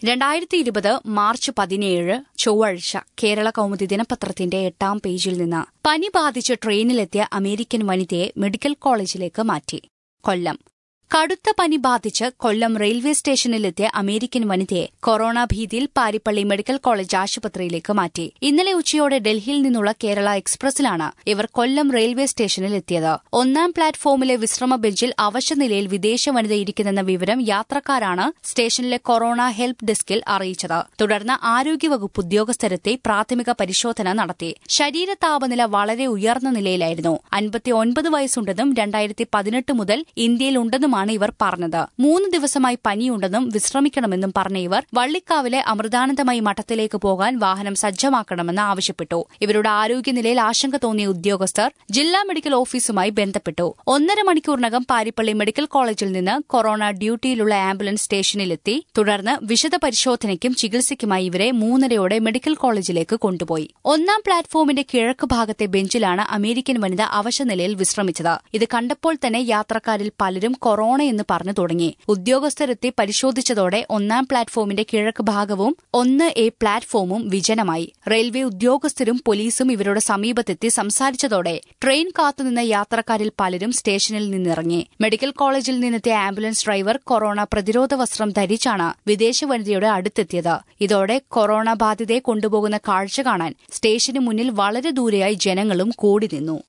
രണ്ടായിരത്തി ഇരുപത് മാർച്ച് പതിനേഴ് ചൊവ്വാഴ്ച കേരള കൗമുദി ദിനപത്രത്തിന്റെ എട്ടാം പേജിൽ നിന്ന് പനി ബാധിച്ച് ട്രെയിനിലെത്തിയ അമേരിക്കൻ വനിതയെ മെഡിക്കൽ കോളേജിലേക്ക് മാറ്റി കൊല്ലം കടുത്ത പനി ബാധിച്ച് കൊല്ലം റെയിൽവേ സ്റ്റേഷനിലെത്തിയ അമേരിക്കൻ വനിതയെ കൊറോണ ഭീതിയിൽ പാരിപ്പള്ളി മെഡിക്കൽ കോളേജ് ആശുപത്രിയിലേക്ക് മാറ്റി ഇന്നലെ ഉച്ചയോടെ ഡൽഹിയിൽ നിന്നുള്ള കേരള എക്സ്പ്രസിലാണ് ഇവർ കൊല്ലം റെയിൽവേ സ്റ്റേഷനിൽ എത്തിയത് ഒന്നാം പ്ലാറ്റ്ഫോമിലെ വിശ്രമ ബെഞ്ചിൽ അവശനിലയിൽ വിദേശ വനിത ഇരിക്കുന്നെന്ന വിവരം യാത്രക്കാരാണ് സ്റ്റേഷനിലെ കൊറോണ ഹെൽപ്പ് ഡെസ്കിൽ അറിയിച്ചത് തുടർന്ന് ആരോഗ്യവകുപ്പ് ഉദ്യോഗസ്ഥരെത്തി പ്രാഥമിക പരിശോധന നടത്തി ശരീര താപനില വളരെ ഉയർന്ന നിലയിലായിരുന്നു അൻപത്തിയൊൻപത് വയസ്സുണ്ടെന്നും രണ്ടായിരത്തി പതിനെട്ട് മുതൽ ഇന്ത്യയിലുണ്ടെന്നുമാണ് ഇവർ പറഞ്ഞത് മൂന്ന് ദിവസമായി പനിയുണ്ടെന്നും വിശ്രമിക്കണമെന്നും പറഞ്ഞ ഇവർ വള്ളിക്കാവിലെ അമൃതാനന്ദമയി മഠത്തിലേക്ക് പോകാൻ വാഹനം സജ്ജമാക്കണമെന്ന് ആവശ്യപ്പെട്ടു ഇവരുടെ ആരോഗ്യനിലയിൽ ആശങ്ക തോന്നിയ ഉദ്യോഗസ്ഥർ ജില്ലാ മെഡിക്കൽ ഓഫീസുമായി ബന്ധപ്പെട്ടു ഒന്നര മണിക്കൂറിനകം പാരിപ്പള്ളി മെഡിക്കൽ കോളേജിൽ നിന്ന് കൊറോണ ഡ്യൂട്ടിയിലുള്ള ആംബുലൻസ് സ്റ്റേഷനിലെത്തി തുടർന്ന് വിശദ പരിശോധനയ്ക്കും ചികിത്സയ്ക്കുമായി ഇവരെ മൂന്നരയോടെ മെഡിക്കൽ കോളേജിലേക്ക് കൊണ്ടുപോയി ഒന്നാം പ്ലാറ്റ്ഫോമിന്റെ കിഴക്ക് ഭാഗത്തെ ബെഞ്ചിലാണ് അമേരിക്കൻ വനിത അവശനിലയിൽ വിശ്രമിച്ചത് ഇത് കണ്ടപ്പോൾ തന്നെ യാത്രക്കാരിൽ പലരും കൊറോണയെന്ന് പറഞ്ഞു തുടങ്ങി ഉദ്യോഗസ്ഥരെത്തി പരിശോധിച്ചതോടെ ഒന്നാം പ്ലാറ്റ്ഫോമിന്റെ കിഴക്ക് ഭാഗവും ഒന്ന് എ പ്ലാറ്റ്ഫോമും വിജനമായി റെയിൽവേ ഉദ്യോഗസ്ഥരും പോലീസും ഇവരുടെ സമീപത്തെത്തി സംസാരിച്ചതോടെ ട്രെയിൻ കാത്തുനിന്ന യാത്രക്കാരിൽ പലരും സ്റ്റേഷനിൽ നിന്നിറങ്ങി മെഡിക്കൽ കോളേജിൽ നിന്നെത്തിയ ആംബുലൻസ് ഡ്രൈവർ കൊറോണ പ്രതിരോധ വസ്ത്രം ധരിച്ചാണ് വിദേശ വനിതയുടെ അടുത്തെത്തിയത് ഇതോടെ കൊറോണ ബാധിതയെ കൊണ്ടുപോകുന്ന കാഴ്ച കാണാൻ സ്റ്റേഷന് മുന്നിൽ വളരെ ദൂരെയായി ജനങ്ങളും കൂടി നിന്നു